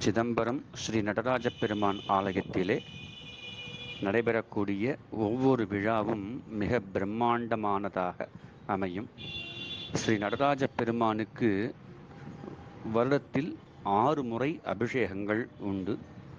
சிதம்பரம் ஸ்ரீ நடராஜ பெருமான் ஆலயத்திலே நடைபெறக்கூடிய ஒவ்வொரு விழாவும் மிக பிரம்மாண்டமானதாக அமையும் ஸ்ரீ நடராஜ பெருமானுக்கு வருடத்தில் ஆறு முறை அபிஷேகங்கள் உண்டு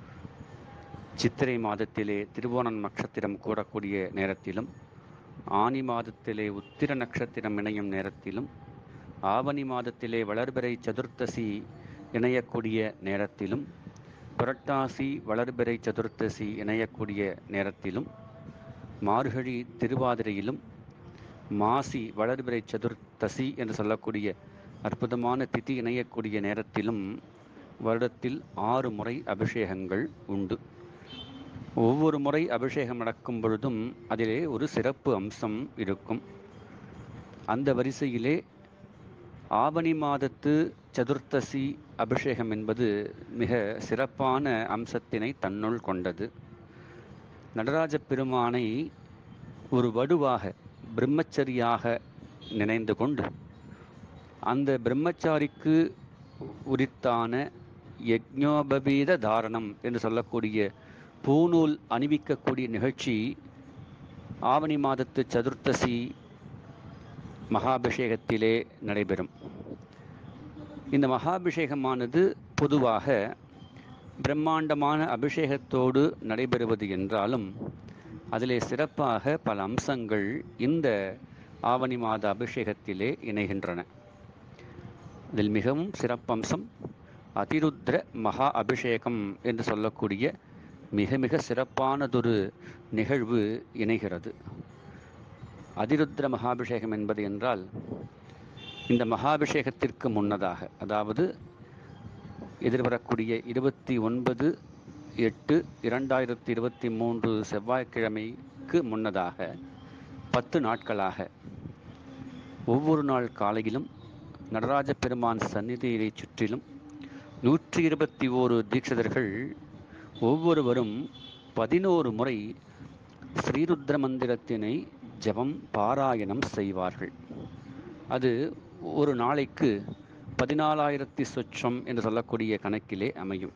சித்திரை மாதத்திலே திருவோணம் நட்சத்திரம் கூடக்கூடிய நேரத்திலும் ஆனி மாதத்திலே உத்திர நட்சத்திரம் இணையும் நேரத்திலும் ஆவணி மாதத்திலே வளர்பிறை சதுர்த்தசி இணையக்கூடிய நேரத்திலும் புரட்டாசி வளர்பிறை சதுர்த்தசி இணையக்கூடிய நேரத்திலும் மார்கழி திருவாதிரையிலும் மாசி வளர்பிறை சதுர்த்தசி என்று சொல்லக்கூடிய அற்புதமான திதி இணையக்கூடிய நேரத்திலும் வருடத்தில் ஆறு முறை அபிஷேகங்கள் உண்டு ஒவ்வொரு முறை அபிஷேகம் நடக்கும் பொழுதும் அதிலே ஒரு சிறப்பு அம்சம் இருக்கும் அந்த வரிசையிலே ஆவணி மாதத்து சதுர்த்தசி அபிஷேகம் என்பது மிக சிறப்பான அம்சத்தினை தன்னுள் கொண்டது நடராஜ பெருமானை ஒரு வடுவாக பிரம்மச்சரியாக நினைந்து கொண்டு அந்த பிரம்மச்சாரிக்கு உரித்தான யஜ்ஞோபவீத தாரணம் என்று சொல்லக்கூடிய பூநூல் அணிவிக்கக்கூடிய நிகழ்ச்சி ஆவணி மாதத்து சதுர்த்தசி மகாபிஷேகத்திலே நடைபெறும் இந்த மகாபிஷேகமானது பொதுவாக பிரம்மாண்டமான அபிஷேகத்தோடு நடைபெறுவது என்றாலும் அதிலே சிறப்பாக பல அம்சங்கள் இந்த ஆவணி மாத அபிஷேகத்திலே இணைகின்றன இதில் மிகவும் சிறப்பம்சம் அதிருத்ர மகா அபிஷேகம் என்று சொல்லக்கூடிய மிக மிக சிறப்பானதொரு நிகழ்வு இணைகிறது அதிருத்ர மகாபிஷேகம் என்பது என்றால் இந்த மகாபிஷேகத்திற்கு முன்னதாக அதாவது எதிர்வரக்கூடிய இருபத்தி ஒன்பது எட்டு இரண்டாயிரத்தி இருபத்தி மூன்று செவ்வாய்க்கிழமைக்கு முன்னதாக பத்து நாட்களாக ஒவ்வொரு நாள் காலையிலும் நடராஜ பெருமான் சந்நிதியை சுற்றிலும் நூற்றி இருபத்தி ஓரு தீட்சிதர்கள் ஒவ்வொருவரும் பதினோரு முறை ஸ்ரீருத்ர மந்திரத்தினை ஜபம் பாராயணம் செய்வார்கள் அது ஒரு நாளைக்கு பதினாலாயிரத்தி சொச்சம் என்று சொல்லக்கூடிய கணக்கிலே அமையும்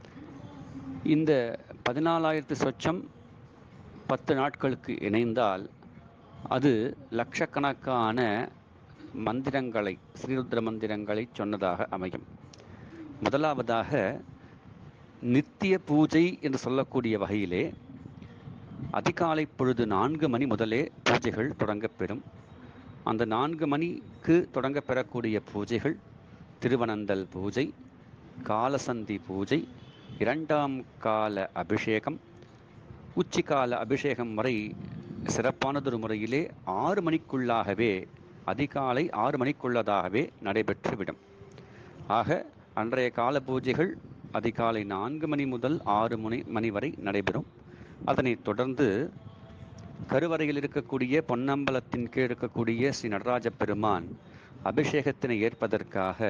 இந்த பதினாலாயிரத்தி சொச்சம் பத்து நாட்களுக்கு இணைந்தால் அது லட்சக்கணக்கான மந்திரங்களை ஸ்ரீருத்ர மந்திரங்களை சொன்னதாக அமையும் முதலாவதாக நித்திய பூஜை என்று சொல்லக்கூடிய வகையிலே அதிகாலை பொழுது நான்கு மணி முதலே பூஜைகள் தொடங்கப்பெறும் அந்த நான்கு மணிக்கு தொடங்கப்பெறக்கூடிய பூஜைகள் திருவனந்தல் பூஜை காலசந்தி பூஜை இரண்டாம் கால அபிஷேகம் உச்சிக்கால அபிஷேகம் வரை சிறப்பானதொரு முறையிலே ஆறு மணிக்குள்ளாகவே அதிகாலை ஆறு மணிக்குள்ளதாகவே நடைபெற்றுவிடும் ஆக அன்றைய கால பூஜைகள் அதிகாலை நான்கு மணி முதல் ஆறு மணி மணி வரை நடைபெறும் அதனைத் தொடர்ந்து கருவறையில் இருக்கக்கூடிய பொன்னம்பலத்தின் கீழ் இருக்கக்கூடிய ஸ்ரீ நடராஜ பெருமான் அபிஷேகத்தினை ஏற்பதற்காக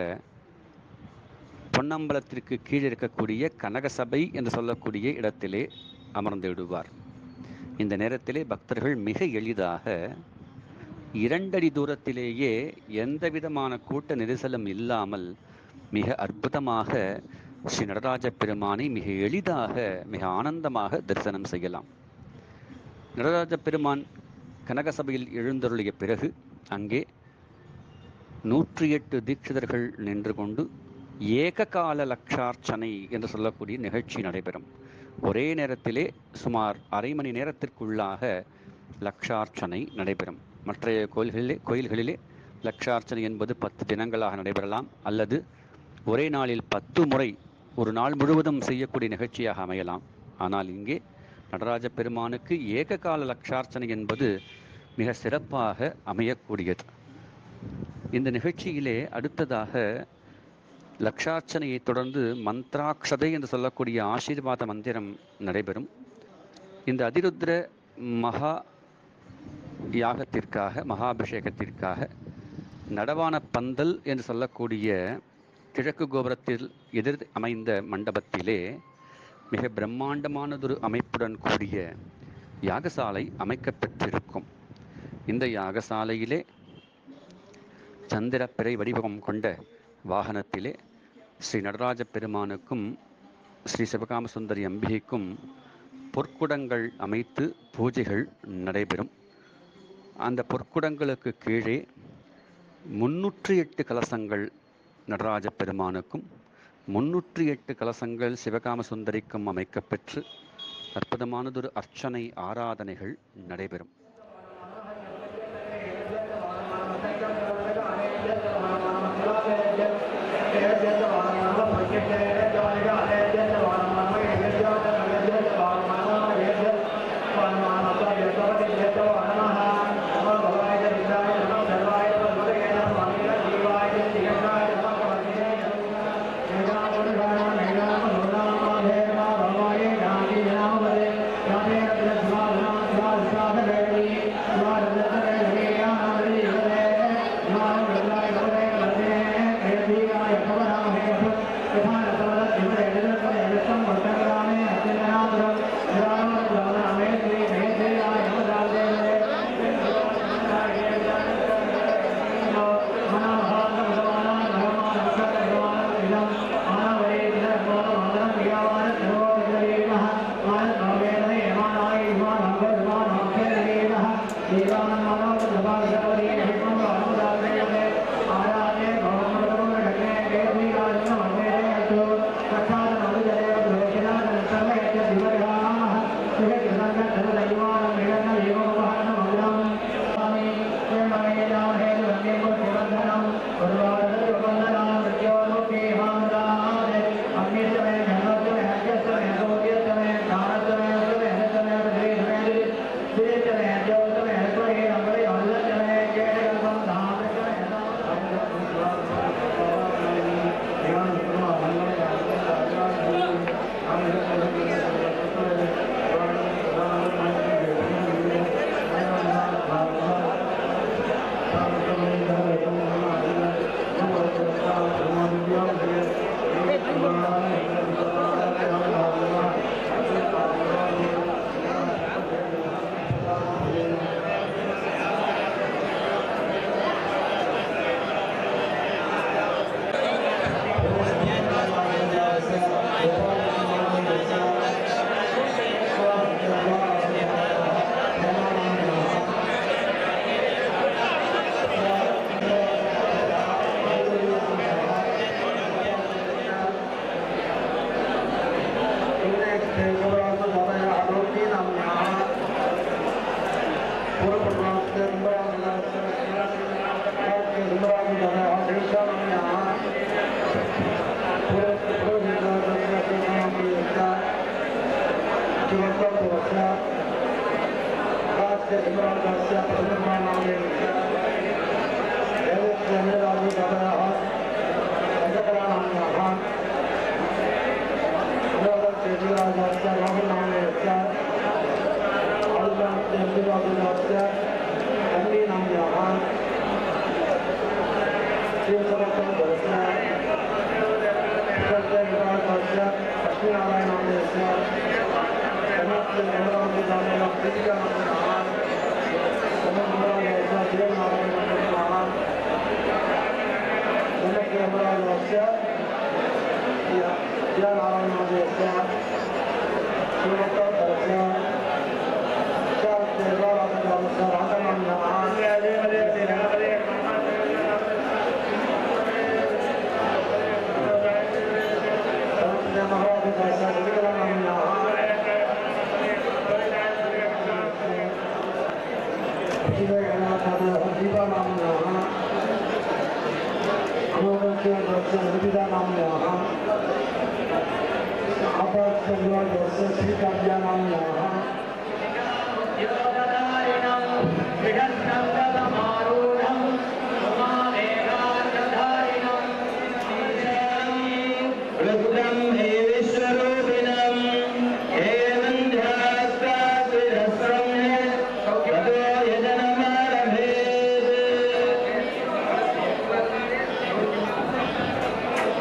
பொன்னம்பலத்திற்கு கீழ் இருக்கக்கூடிய கனகசபை என்று சொல்லக்கூடிய இடத்திலே அமர்ந்து விடுவார் இந்த நேரத்திலே பக்தர்கள் மிக எளிதாக இரண்டடி தூரத்திலேயே எந்த விதமான கூட்ட நெரிசலும் இல்லாமல் மிக அற்புதமாக ஸ்ரீ நடராஜ பெருமானை மிக எளிதாக மிக ஆனந்தமாக தரிசனம் செய்யலாம் நடராஜ பெருமான் கனகசபையில் எழுந்தருளிய பிறகு அங்கே நூற்றி எட்டு தீட்சிதர்கள் நின்று கொண்டு ஏககால லட்சார்ச்சனை என்று சொல்லக்கூடிய நிகழ்ச்சி நடைபெறும் ஒரே நேரத்திலே சுமார் அரை மணி நேரத்திற்குள்ளாக லட்சார்ச்சனை நடைபெறும் மற்றைய கோயில்களிலே கோயில்களிலே லட்சார்ச்சனை என்பது பத்து தினங்களாக நடைபெறலாம் அல்லது ஒரே நாளில் பத்து முறை ஒரு நாள் முழுவதும் செய்யக்கூடிய நிகழ்ச்சியாக அமையலாம் ஆனால் இங்கே நடராஜ பெருமானுக்கு ஏககால லட்சார்ச்சனை என்பது மிக சிறப்பாக அமையக்கூடியது இந்த நிகழ்ச்சியிலே அடுத்ததாக லக்ஷார்ச்சனையை தொடர்ந்து மந்த்ராட்சதை என்று சொல்லக்கூடிய ஆசீர்வாத மந்திரம் நடைபெறும் இந்த அதிருத்ர மகா யாகத்திற்காக மகாபிஷேகத்திற்காக நடவான பந்தல் என்று சொல்லக்கூடிய கிழக்கு கோபுரத்தில் எதிர் அமைந்த மண்டபத்திலே மிக பிரம்மாண்டமானதொரு அமைப்புடன் கூடிய யாகசாலை அமைக்கப்பெற்றிருக்கும் இந்த யாகசாலையிலே சந்திர பிறை வடிவம் கொண்ட வாகனத்திலே ஸ்ரீ நடராஜ பெருமானுக்கும் ஸ்ரீ சிவகாம சுந்தரி அம்பிகைக்கும் பொற்குடங்கள் அமைத்து பூஜைகள் நடைபெறும் அந்த பொற்குடங்களுக்கு கீழே முன்னூற்றி எட்டு கலசங்கள் நடராஜ பெருமானுக்கும் முன்னூற்றி எட்டு கலசங்கள் சிவகாம சுந்தரிக்கும் அமைக்கப்பெற்று அற்புதமானதொரு அர்ச்சனை ஆராதனைகள் நடைபெறும்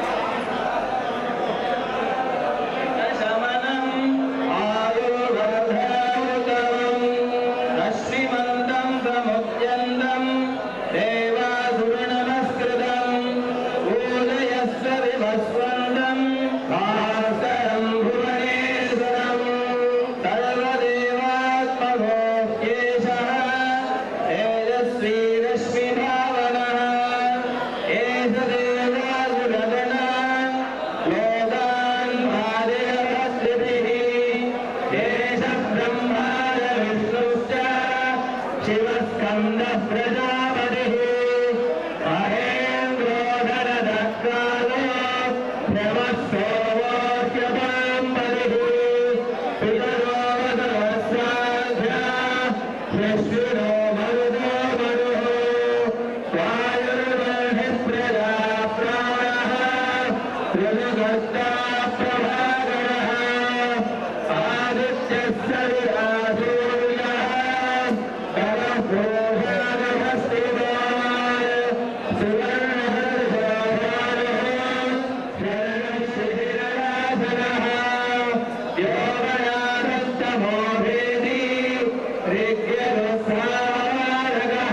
समनम् आयुर्वर्धनम् स्कन्दः प्रजापतिः महेन्द्रो धरदत्कालो नमस्सोमोऽर्चपाम्बरिः पितरो वदवस्साध्या ह्यश्विनो मरुदो मरुः वायुर्वह्निः प्रजा प्राणः त्रिमुगस्ता प्रभाकरः आदित्यः सविता सूर्यः तमः प्रोभागमस्तिवान् सुवर्णहर्षभानुः शरणशिशिरराधनः योगयानस्तमो भेदी ऋग्यवसारगः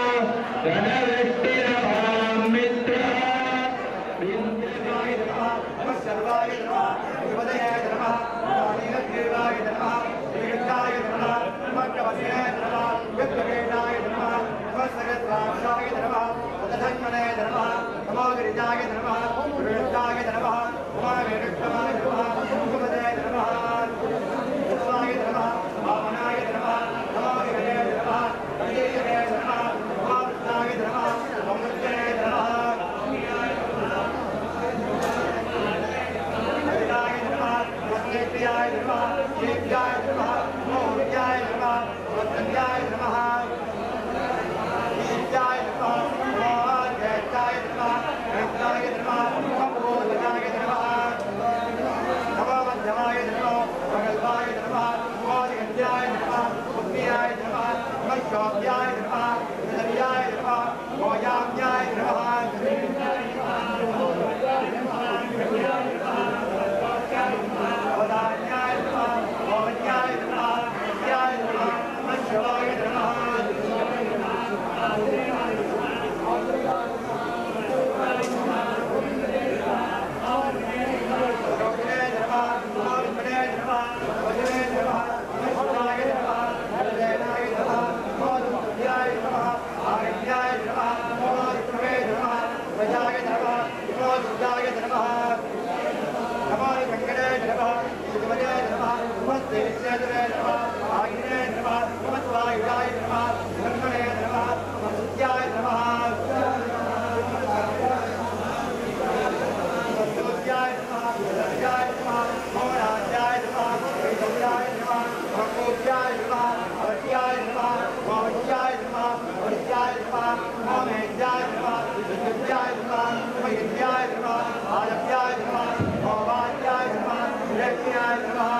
गणवृष्टिरवां मित्रः विन्द्यकाय नमः सर्वाय नमः शिवदयाय नमः नीलग्रीवाय नमः श्रीगण्डाय नमः नमकवस्याय नमः युद्धवेदाय नमः नमस्सगत्राक्षाय नमः उदधन्मने नमः नमो गिरिजाय नमः गुरुवृत्ताय नमः उमावेणुक्तमाय नमः शुभदयाय नमः शिवाय नमः वामनाय नमः नमो गिरये नमः विजयये नमः उमावृत्ताय नमः अमृत्याय नमः हरिदाय नमः वसलेभ्याय नमः देव्याय नमः मौर्याय नमः वसल्याय नमः दीप्याय नमः मोहाध्याय नमः रत्नाय नमः कपोदनाय नमः नवमध्यमाय नमः मंगलवाय नमः मोदिगन्ध्याय नमः पुण्याय नमः मह्योभ्याय नमः नदर्याय नमः मोयाभ्याय नमः अवधान्याय नमः मोहन्याय नमः नित्याय नमः मह्यवाय नमः रोगिणे नमः मोदिपणे नमः वज्रे नमः मह्यवाय नमः नरदेनाय नमः मोदमुद्याय नमः आरण्याय नमः मोदिप्रवे नमः प्रजाय नमः मोदुद्याय नमः नमो वेङ्कटे नमः शिवये नमः नमस्तेश्वरे नमः आगिने नमः नमस्वायुधाय नमः ब्रह्मणे नमः नमस्त्याय नमः नमस्त्याय नमः नमस्त्याय नमः मोराध्याय नमः वैद्याय नमः भगवत्याय नमः अवत्याय नमः मोहत्याय नमः वत्याय नमः मोमेध्याय नमः विद्युत्याय नमः मयध्याय नमः आलभ्याय नमः भवान्याय नमः विरक्त्याय नमः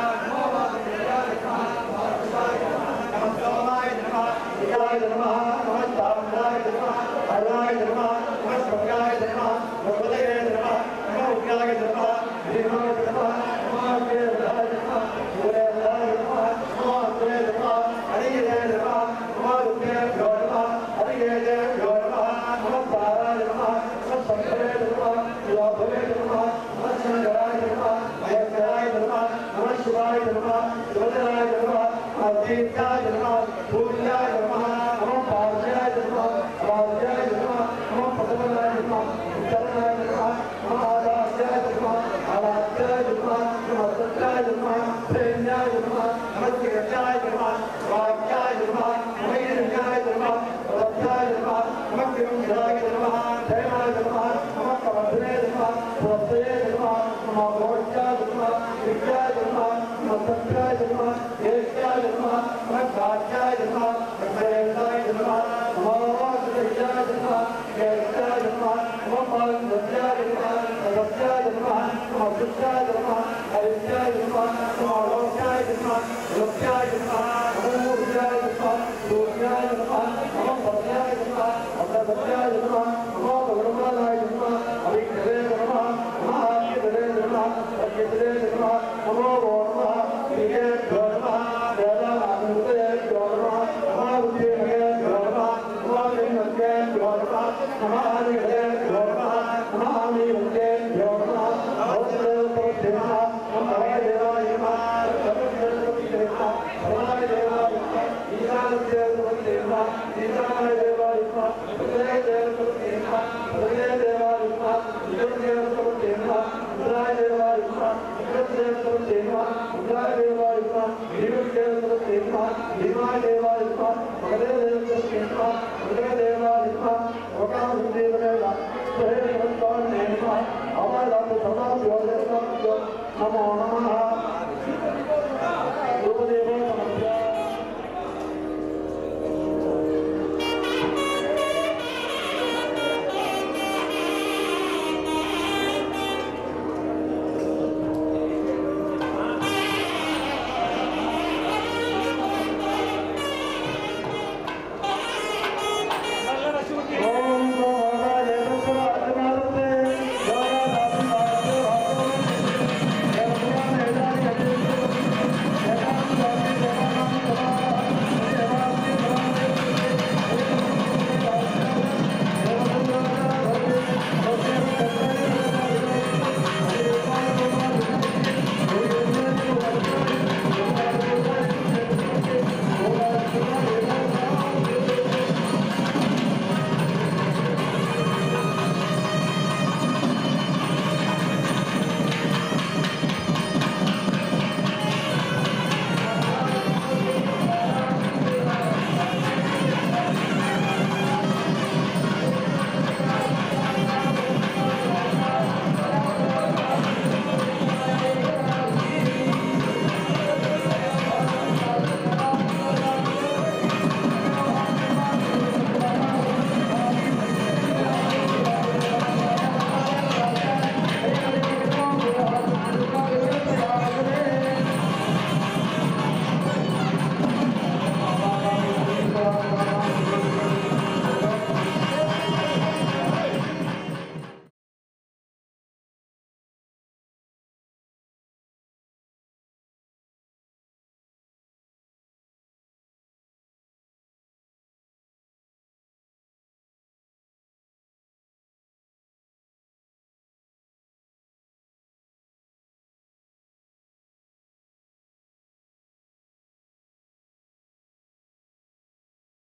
नमस्तोमाय नमः विजाय नमः नमस्ताम्राय नमः हराय नमः नमस्काराय नमः भगवते नमः नमोज्ञाय नमः श्रीमाय नमः नमोज्ञाय नमः सूर्याय नमः नमोऽग्रे नमः हरिये नमः नमोरुद्रेभ्यो नमः हरिये देभ्यो नमः नमस्काराय नमः नमस्सङ्करे नमः शिवाभवे नमः नमस्सङ्कराय नमः महेश्वराय नमः नमः शिवाय नमः शिवदराय नमः अद्वैताय नमः सूर्याय नमः नमो पार्श्वाय नमः पार्श्वाय नमः नमो पदवनाय नमः उत्तराय नमः नमो आदास्याय नमः आदास्याय नमः नमो सत्याय नमः प्रेम्याय नमः नमस्कृत्याय नमः वाक्याय नमः नमैर्याय नमः वत्याय नमः नमस्कृत्याय नमः जयाय नमः नमः कमधुरे नमः स्वस्ते नमः नमो भोज्याय नमः विद्याय नमः नमो सत्याय नमः येष्याय नमः नमः कात्याय नमः ब्रह्मदेवाय नमः नमो वासुदेवाय नमः येष्याय नमः नमो पार्वत्याय नमः नमस्याय नमः नमो सुत्याय नमः हरित्याय नमः नमो लोक्याय नमः लोक्याय नमः नमो ऊर्जाय नमः सूर्याय नमः नमो पद्याय नमः अग्रपद्याय नमः नमो गौरवाय नमः अभिक्षरे नमः नमः आद्यरे नमः अज्ञरे नमः नमो वो नमः श्रीयेभ्यो नमः वेदानामृतेभ्यो नमः नमः उद्येभ्यो नमः नमः लिङ्गेभ्यो नमः नमः आदिभ्यो नमः नमः आमिभ्यो नमः भवद्देवते नमः नमः देवाय नमः भगवद्देवाय नमः भगवाय देवाय नमः ईशानदेवाय नमः ईशानाय देवाय नमः भगवते देवाय नमः भगवते